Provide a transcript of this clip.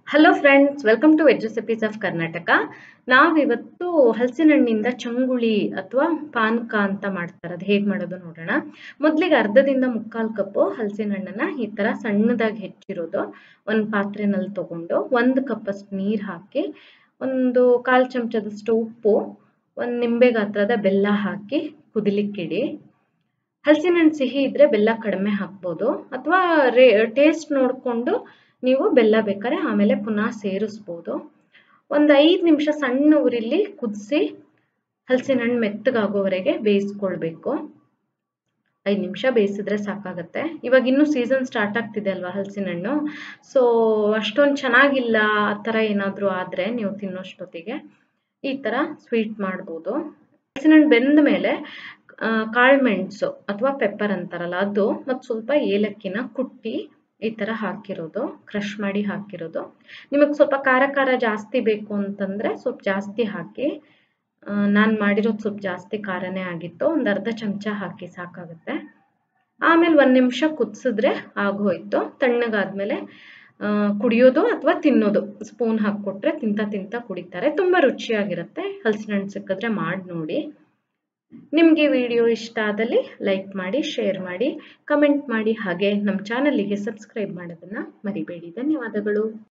hello friends welcome to veg recipes of Karnataka ನಾವಿವತ್ತು ಹಲಸಿನ ಹಣ್ಣಿಂದ ಚಂಗುಳಿ ಅಥವಾ ಪಾನಕ ಅಂತ ಮಾಡ್ತಾರೆ ಅದು ಹೇಗೆ ಮಾಡೋದು ನೋಡೋಣ ಮೊದಲಿಗೆ ಅರ್ಧದಿಂದ ಮುಕ್ಕಾಲು ಕಪ್ಪು ಹಲಸಿನ ಹಣ್ಣನ್ನ ಈ ಥರ ಸಣ್ಣದಾಗಿ ಹೆಚ್ಚಿರೋದು ಒಂದು ಪಾತ್ರೆನಲ್ಲಿ ತಗೊಂಡು ಒಂದು ಕಪ್ಪಷ್ಟು ನೀರು ಹಾಕಿ ಒಂದು ಕಾಲು ಚಮಚದಷ್ಟು ಉಪ್ಪು ಒಂದು ನಿಂಬೆ ಗಾತ್ರದ ಬೆಲ್ಲ ಹಾಕಿ ಕುದಿಲಿಕ್ಕಿಡಿ ಹಲಸಿನ ಹಣ್ಣು ಸಿಹಿ ಇದ್ರೆ ಬೆಲ್ಲ ಕಡಿಮೆ ಹಾಕ್ಬೋದು ಅಥವಾ ರೇ ಟೇಸ್ಟ್ ನೋಡಿಕೊಂಡು ನೀವು ಬೆಲ್ಲ ಬೇಕಾದ್ರೆ ಆಮೇಲೆ ಪುನಃ ಸೇರಿಸ್ಬೋದು ಒಂದು ಐದು ನಿಮಿಷ ಸಣ್ಣ ಉರಿಲಿ ಕುದಿಸಿ ಹಲಸಿನ ಹಣ್ಣು ಮೆತ್ತಗಾಗೋವರೆಗೆ ಬೇಯಿಸ್ಕೊಳ್ಬೇಕು ಐದು ನಿಮಿಷ ಬೇಯಿಸಿದ್ರೆ ಸಾಕಾಗತ್ತೆ ಇವಾಗ ಇನ್ನೂ ಸೀಸನ್ ಸ್ಟಾರ್ಟ್ ಆಗ್ತಿದೆ ಅಲ್ವಾ ಹಲಸಿನ ಹಣ್ಣು ಸೊ ಅಷ್ಟೊಂದು ಚೆನ್ನಾಗಿಲ್ಲ ಆ ಥರ ಏನಾದರೂ ಆದರೆ ನೀವು ತಿನ್ನೋಷ್ಟೊತ್ತಿಗೆ ಈ ಥರ ಸ್ವೀಟ್ ಮಾಡ್ಬೋದು ಹಲಸಿನ ಹಣ್ಣು ಬೆಂದ ಮೇಲೆ ಕಾಳುಮೆಣಸು ಅಥವಾ ಪೆಪ್ಪರ್ ಅಂತಾರಲ್ಲ ಅದು ಮತ್ತು ಸ್ವಲ್ಪ ಏಲಕ್ಕಿನ ಕುಟ್ಟಿ ಈ ಥರ ಹಾಕಿರೋದು ಕ್ರಷ್ ಮಾಡಿ ಹಾಕಿರೋದು ನಿಮಗೆ ಸ್ವಲ್ಪ ಖಾರ ಖಾರ ಜಾಸ್ತಿ ಬೇಕು ಅಂತಂದರೆ ಸ್ವಲ್ಪ ಜಾಸ್ತಿ ಹಾಕಿ ನಾನು ಮಾಡಿರೋದು ಸ್ವಲ್ಪ ಜಾಸ್ತಿ ಖಾರನೇ ಆಗಿತ್ತು ಒಂದು ಅರ್ಧ ಚಮಚ ಹಾಕಿ ಸಾಕಾಗುತ್ತೆ ಆಮೇಲೆ ಒಂದು ನಿಮಿಷ ಕುದಿಸಿದ್ರೆ ಆಗೋಯ್ತು ತಣ್ಣಗಾದ್ಮೇಲೆ ಕುಡಿಯೋದು ಅಥವಾ ತಿನ್ನೋದು ಸ್ಪೂನ್ ಹಾಕ್ಕೊಟ್ರೆ ತಿಂತ ತಿಂತ ಕುಡಿತಾರೆ ತುಂಬ ರುಚಿಯಾಗಿರುತ್ತೆ ಹಲಸಿನ ಹಣ್ಣು ಸಿಕ್ಕಿದ್ರೆ ಮಾಡಿ ನೋಡಿ ನಿಮಗೆ ವಿಡಿಯೋ ಇಷ್ಟ ಆದಲ್ಲಿ ಲೈಕ್ ಮಾಡಿ ಶೇರ್ ಮಾಡಿ ಕಮೆಂಟ್ ಮಾಡಿ ಹಾಗೆ ನಮ್ಮ ಚಾನಲಿಗೆ ಸಬ್ಸ್ಕ್ರೈಬ್ ಮಾಡೋದನ್ನು ಮರಿಬೇಡಿ ಧನ್ಯವಾದಗಳು